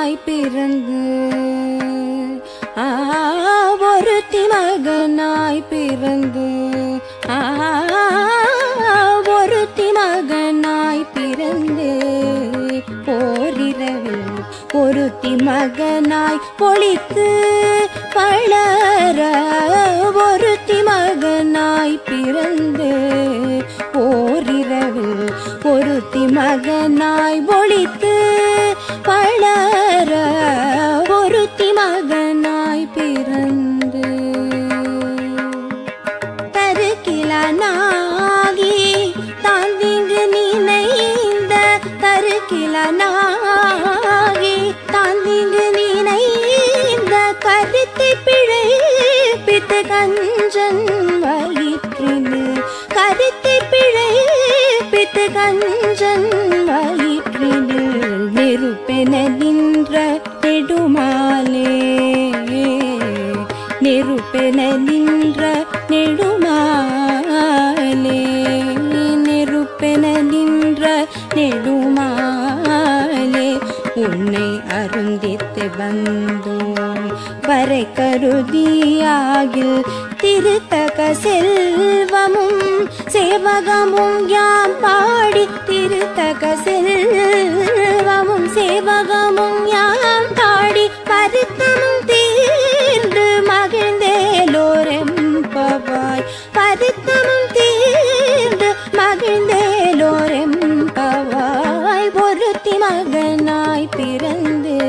மகனாய் பிறந்து ஆ, ஒருத்தி மகனாய் பிறந்து ஆ, ஒருத்தி மகனாய் பிறந்து போரிரவில் ஒருத்தி மகனாய் பொழித்து வளர ஒருத்தி மகனாய் பிறந்து ஓரிரவில் ஒருத்தி மகனாய் ஒழித்து வளர ஒருத்தி மகனாய் பிறந்து தருக்கிலனாகி தாந்திங்கு நினைந்த தருக்கிலனாகி தாந்திங்கு நினைந்த கருத்தை பிழைப்பித்து கஞ்சன் வயிற்றினில் கருத்தை பிழைப்பித்து கஞ்சன் வயிற்றினில் நெருப்பென நின்ற நெடுமாலே நெருப்பென நின்ற நெடுமாலே நெருப்பென நின்ற நெடுமாலே உன்னை அருந்தித்து வந்தோம் வரை கருதியாகில் திருத்தக செல்வமும் சேவகமும் யாம் பாடி திருத்தக செல்வமும் சேவகமும் யாம் பாடி பருத்தமும் தீர்ந்து மகிழ்ந்தேலோரெம்பவாய் பருத்தமும் தீர்ந்து மகிழ்ந்தேலோரெம்பவாய் ஒருத்தி மகனாய் பிறந்து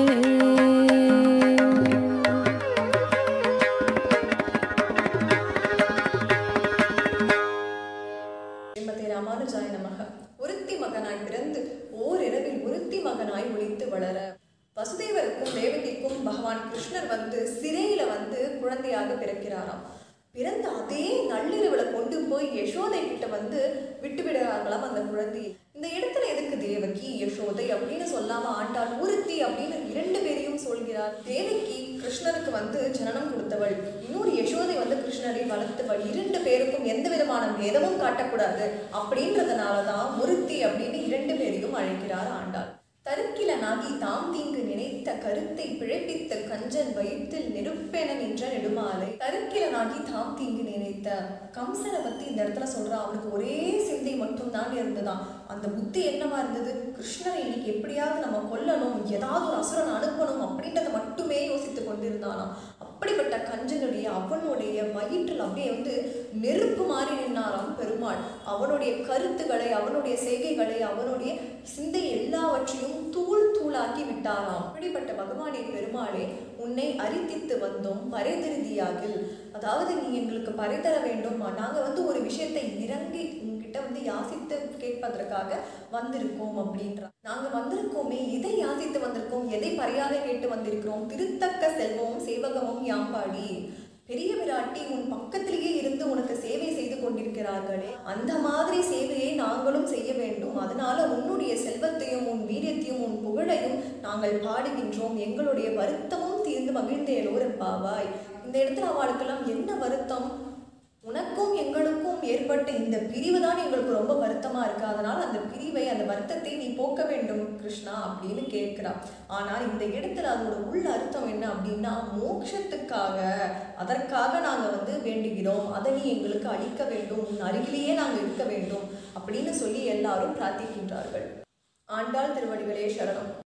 ஸ்ரீமதி ராமானுஜாய நமக ஒருத்தி மகனாய் பிறந்து ஓரிரவில் ஒருத்தி மகனாய் ஒளித்து வளர வசுதேவருக்கும் தேவகிக்கும் பகவான் கிருஷ்ணர் வந்து சிறையில வந்து குழந்தையாக பிறக்கிறாராம் பிறந்த அதே நள்ளிரவுல கொண்டு போய் யசோதை கிட்ட வந்து விட்டு விடுறார்களாம் அந்த குழந்தையை இந்த இடத்துல எதுக்கு தேவகி யசோதை அப்படின்னு சொல்லாம ஆண்டாள் ஒருத்தி அப்படின்னு இரண்டு பேரையும் சொல்கிறார் தேவகி கிருஷ்ணருக்கு வந்து ஜனனம் கொடுத்தவள் இன்னொரு யசோதை வந்து கிருஷ்ணரை வளர்த்தவள் இரண்டு பேருக்கும் எந்த விதமான பேதமும் காட்டக்கூடாது அப்படின்றதுனாலதான் ஒருத்தி அப்படின்னு இரண்டு பேரையும் அழைக்கிறார் ஆண்டாள் தருக்கிலனாகி தாம் தீங்கு நினைத்த கருத்தை பிழைப்பித்த கஞ்சன் வயிற்றில் நெருப்பென நின்ற நெடுமாலை தருக்கிலனாகி தாம் தீங்கு நினைத்த கம்சனை பத்தி இந்த இடத்துல சொல்றான் அவனுக்கு ஒரே சிந்தை மட்டும்தான் இருந்ததாம் அந்த புத்தி என்னவா இருந்தது கிருஷ்ணரை இன்னைக்கு எப்படியாவது நம்ம கொல்லணும் ஏதாவது ஒரு அசுரன் அனுப்பணும் அப்படின்றத மட்டுமே யோசித்து கொண்டிருந்தானாம் அப்படிப்பட்ட கஞ்சனுடைய அவனுடைய வயிற்றில் அப்படியே வந்து நெருப்பு மாறி நின்னாராம் பெருமாள் அவனுடைய கருத்துக்களை அவனுடைய செய்கைகளை அவனுடைய சிந்தை எல்லாவற்றையும் தூள் தூளாக்கி விட்டாராம் அப்படிப்பட்ட பகவானே பெருமாளே உன்னை அரித்தித்து வந்தோம் பறைதிருதியாகில் அதாவது நீ எங்களுக்கு பறைதர வேண்டும் நாங்க வந்து ஒரு விஷயத்தை இறங்கி உங்ககிட்ட வந்து யாசித்து கேட்பதற்காக வந்திருக்கோம் அப்படின்றார் நாங்க வந்திருக்கோமே எதை யாசித்து வந்திருக்கோம் எதை பறையாக கேட்டு வந்திருக்கிறோம் திருத்தக்க செல்வமும் சேவகமும் யாம்பாடி பெரிய விராட்டி உன் பக்கத்திலேயே இருந்து உனக்கு சேவை செய்து கொண்டிருக்கிறார்களே அந்த மாதிரி சேவையை நாங்களும் செய்ய வேண்டும் அதனால உன்னுடைய செல்வத்தையும் உன் வீரியத்தையும் உன் புகழையும் நாங்கள் பாடுகின்றோம் எங்களுடைய வருத்தமும் தீர்ந்து மகிழ்ந்தேலோர் பாவாய் இந்த இடத்துல அவளுக்கெல்லாம் என்ன வருத்தம் உனக்கும் எங்களுக்கும் ஏற்பட்ட இந்த பிரிவு தான் எங்களுக்கு ரொம்ப வருத்தமா இருக்கு அதனால அந்த பிரிவை அந்த வருத்தத்தை நீ போக்க வேண்டும் கிருஷ்ணா அப்படின்னு கேட்கிறா ஆனால் இந்த இடத்துல அதோட உள்ள அர்த்தம் என்ன அப்படின்னா மோட்சத்துக்காக அதற்காக நாங்க வந்து வேண்டுகிறோம் அதை நீ எங்களுக்கு அளிக்க வேண்டும் உன் அருகிலேயே நாங்க இருக்க வேண்டும் அப்படின்னு சொல்லி எல்லாரும் பிரார்த்திக்கின்றார்கள் ஆண்டாள் திருவடிகளே சரணம்